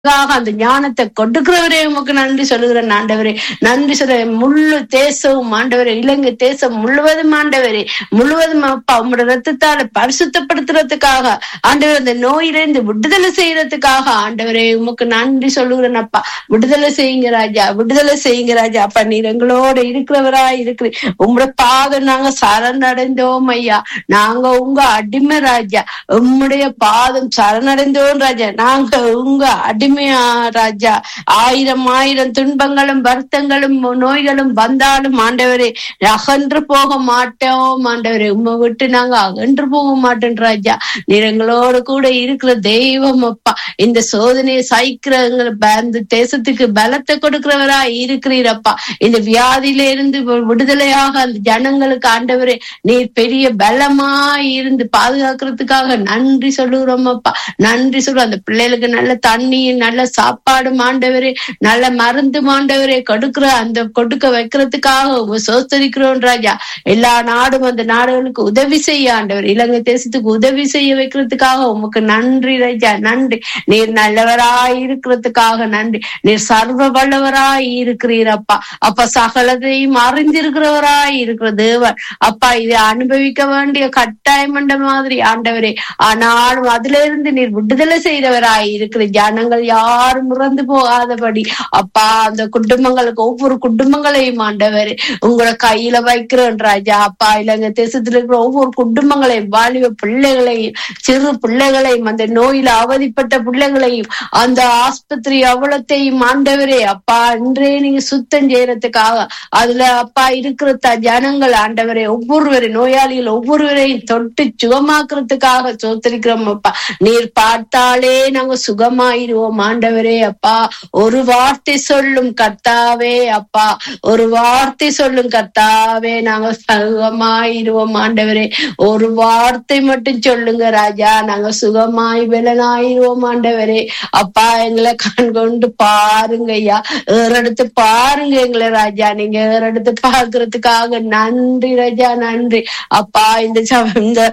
அதற்காக அந்த ஞானத்தை கொடுக்கிறவரே உமக்கு நன்றி சொல்லுகிறேன் ஆண்டவரே நன்றி சொல்றேன் முழு தேசமும் ஆண்டவரே இலங்கை தேசம் முழுவதும் ஆண்டவரே முழுவதும் அப்பா உங்களோட ரத்தத்தால பரிசுத்தப்படுத்துறதுக்காக ஆண்டவர் அந்த நோயிலிருந்து விடுதலை செய்யறதுக்காக ஆண்டவரே உமக்கு நன்றி சொல்லுகிறேன் அப்பா விடுதலை செய்யுங்க ராஜா விடுதலை செய்யுங்க ராஜா அப்பா நீர் எங்களோட இருக்கிறவரா இருக்கிற உங்களோட பாதம் நாங்க சரணடைந்தோம் ஐயா நாங்க உங்க அடிமை ராஜா உம்முடைய பாதம் சரணடைந்தோம் ராஜா நாங்க உங்க அடிமையா ராஜா ஆயிரம் ஆயிரம் துன்பங்களும் வருத்தங்களும் நோய்களும் வந்தாலும் ஆண்டவரே அகன்று போக மாட்டோம் ஆண்டவரே உம்மை விட்டு நாங்க அகன்று போக மாட்டோம் ராஜா நீர் எங்களோட கூட இருக்கிற தெய்வம் அப்பா இந்த சோதனையை சகிக்கிற அந்த தேசத்துக்கு பலத்தை கொடுக்கிறவரா இருக்கிறீரப்பா இந்த வியாதியில இருந்து வி- விடுதலையாக அந்த ஜனங்களுக்கு ஆண்டவரே நீர் பெரிய பலமா இருந்து பாதுகாக்கிறதுக்காக நன்றி சொல்லுகிறோம் அப்பா நன்றி சொல்றோம் அந்த பிள்ளைகளுக்கு நல்ல தண்ணி நல்ல சாப்பாடு ஆண்டவரே நல்ல மருந்து ஆண்டவரே கொடுக்கிற அந்த கொடுக்க வைக்கிறதுக்காக உங்க சோத்தரிக்கிறோம் ராஜா எல்லா நாடும் அந்த நாடுகளுக்கு உதவி செய்ய ஆண்டவர் இலங்கை தேசத்துக்கு உதவி செய்ய வைக்கிறதுக்காக உமக்கு நன்றி ராஜா நன்றி நீர் நல்லவராய் இருக்கிறதுக்காக நன்றி நீர் சர்வ வல்லவராய் இருக்கிறீரப்பா அப்ப சகலத்தையும் அறிந்திருக்கிறவராய் இருக்கிற தேவன் அப்பா இதை அனுபவிக்க வேண்டிய கட்டாயம் என்ற மாதிரி ஆண்டவரே ஆனாலும் அதுல இருந்து நீர் விடுதலை செய்தவராய் இருக்கிற ஜனங்கள் யாரும் இறந்து போகாதபடி அப்பா அந்த குடும்பங்களுக்கு ஒவ்வொரு குடும்பங்களையும் ஆண்டவரே உங்களோட கையில வைக்கிறோம் ராஜா அப்பா இலங்கை தேசத்துல இருக்கிற ஒவ்வொரு குடும்பங்களையும் வாலிப பிள்ளைகளையும் சிறு பிள்ளைகளையும் அந்த நோயில அவதிப்பட்ட பிள்ளைகளையும் அந்த ஆஸ்பத்திரி அவலத்தையும் ஆண்டவரே அப்பா இன்றே நீங்க சுத்தம் செய்யறதுக்காக அதுல அப்பா இருக்கிற த- ஜனங்கள் ஆண்டவரே ஒவ்வொருவரையும் நோயாளிகள் ஒவ்வொருவரையும் தொட்டு சுகமாக்குறதுக்காக சோத்தரிக்கிறோம் அப்பா நீர் பார்த்தாலே நாங்க சுகமாயிருவோம் ஆண்டவரே அப்பா ஒரு வார்த்தை சொல்லும் கர்த்தாவே அப்பா ஒரு வார்த்தை சொல்லும் கர்த்தாவே நாங்க சுகமாயிருவோம் ஆண்டவரே ஒரு வார்த்தை மட்டும் சொல்லுங்க ராஜா நாங்க சுகமாய் விலனாயிருவோம் ஆண்டவரே அப்பா எங்களை கண் கொண்டு பாருங்க ஐயா ஏறெடுத்து பாருங்க எங்களை ராஜா நீங்க ஏறெடுத்து பாக்குறதுக்காக நன்றி ராஜா நன்றி அப்பா இந்த சப- இந்த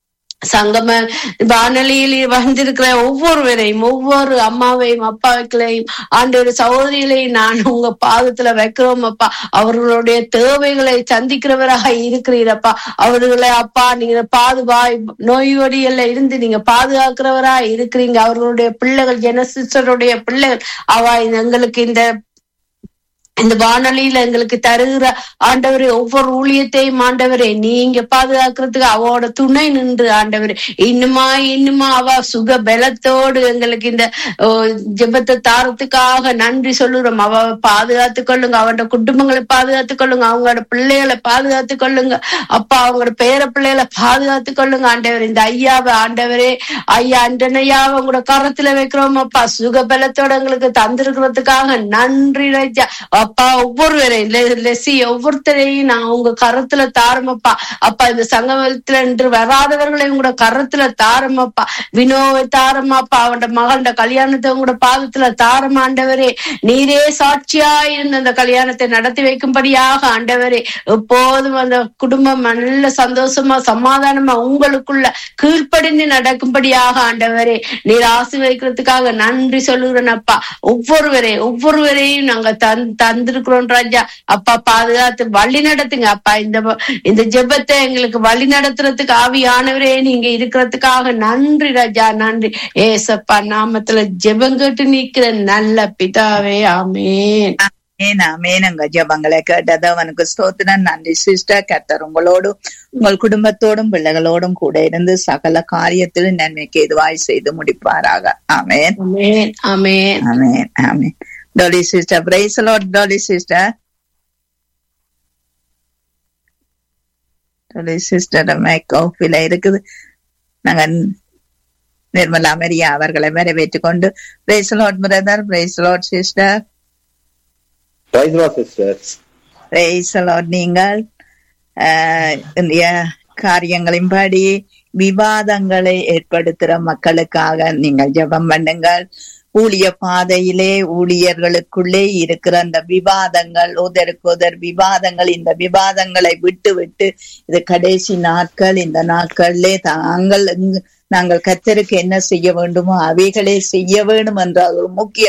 சங்கம வானொலியில் வந்திருக்கிற ஒவ்வொருவரையும் ஒவ்வொரு அம்மாவையும் அப்பாக்களையும் ஆண்டோட சகோதரிகளையும் நான் உங்க பாதத்துல வைக்கிறோம் அப்பா அவர்களுடைய தேவைகளை சந்திக்கிறவராக இருக்கிறீரப்பா அவர்களை அப்பா நீங்க பாதுகாய் நோய்வடிகள்ல இருந்து நீங்க பாதுகாக்கிறவரா இருக்கிறீங்க அவர்களுடைய பிள்ளைகள் ஜெனசிஸ்டருடைய பிள்ளைகள் அவ எங்களுக்கு இந்த இந்த வானொலியில எங்களுக்கு தருகிற ஆண்டவரே ஒவ்வொரு ஊழியத்தையும் ஆண்டவரே நீங்க பாதுகாக்கிறதுக்கு அவளோட துணை நின்று ஆண்டவரே இன்னுமா இன்னுமா அவ சுக பலத்தோடு எங்களுக்கு இந்த ஓ, ஜெபத்தை தாரத்துக்காக நன்றி சொல்லுறோம் அவ பாதுகாத்து கொள்ளுங்க அவனோட குடும்பங்களை பாதுகாத்து கொள்ளுங்க அவங்களோட பிள்ளைகளை பாதுகாத்து கொள்ளுங்க அப்பா அவங்களோட பேர பிள்ளைகளை பாதுகாத்து கொள்ளுங்க ஆண்டவர் இந்த ஐயாவை ஆண்டவரே ஐயா அண்டனையாவை உங்களோட கரத்துல வைக்கிறோம் அப்பா சுக பலத்தோட எங்களுக்கு தந்திருக்கிறதுக்காக நன்றி ராஜா அப்பா ஒவ்வொருவரையும் லெ- லெசி ஒவ்வொருத்தரையும் நான் உங்க கரத்துல தாரமப்பா அப்பா இந்த சங்கமத்துல என்று வராதவர்களையும் கூட கரத்துல தாரமப்பா வினோவை தாரமாப்பா அவனோட மகன்ட கல்யாணத்தை உங்களோட பாதத்துல தாரமாண்டவரே நீரே சாட்சியா இருந்த அந்த கல்யாணத்தை நடத்தி வைக்கும்படியாக ஆண்டவரே எப்போதும் அந்த குடும்பம் நல்ல சந்தோஷமா சமாதானமா உங்களுக்குள்ள கீழ்ப்படிந்து நடக்கும்படியாக ஆண்டவரே நீர் ஆசீர்வதிக்கிறதுக்காக நன்றி சொல்லுகிறேன் அப்பா ஒவ்வொருவரை ஒவ்வொருவரையும் நாங்க தந் தந்திருக்கிறோம் ராஜா அப்பா பாதுகாத்து வழி நடத்துங்க அப்பா இந்த வ- இந்த ஜெபத்தை எங்களுக்கு வழி நடத்துறதுக்கு ஆவியானவரே நீங்க இருக்கிறதுக்காக நன்றி ராஜா நன்றி ஏசப்பா நாமத்துல ஜெபம் கேட்டு நிக்கிற நல்ல பிதாவே ஆமென் ஆமென் ஆமென் உங்க ஜெபங்களை கேட்டது அவனுக்கு ஸ்தோத்திரம் நன்றி சிஸ்டர் கர்த்தர் உங்களோடும் உங்கள் குடும்பத்தோடும் பிள்ளைகளோடும் கூட இருந்து சகல காரியத்திலும் நன்மைக்கு எதுவாய் செய்து முடிப்பாராக amen amen amen amen amen Dolly sister praise Lord Dolly sister Dolly sister மேக் ஆஃபில இருக்குது நாங்க நிர்மலா மரியா அவர்களை வரவேற்றுக் கொண்டு praise Lord brother praise Lord sister Praise the Lord, sisters. Praise Lord நீங்கள் ஆஹ், இந்திய காரியங்களின்படி விவாதங்களை ஏற்படுத்துற மக்களுக்காக நீங்கள் ஜெபம் பண்ணுங்கள் ஊழிய பாதையிலே ஊழியர்களுக்குள்ளே இருக்கிற அந்த விவாதங்கள் ஒதற்கொதர் விவாதங்கள் இந்த விவாதங்களை விட்டு விட்டு இது கடைசி நாட்கள் இந்த நாட்களிலே தாங்கள் எங்கு- நாங்கள் கத்தருக்கு என்ன செய்ய வேண்டுமோ அவைகளே செய்ய வேண்டும் என்ற ஒரு முக்கிய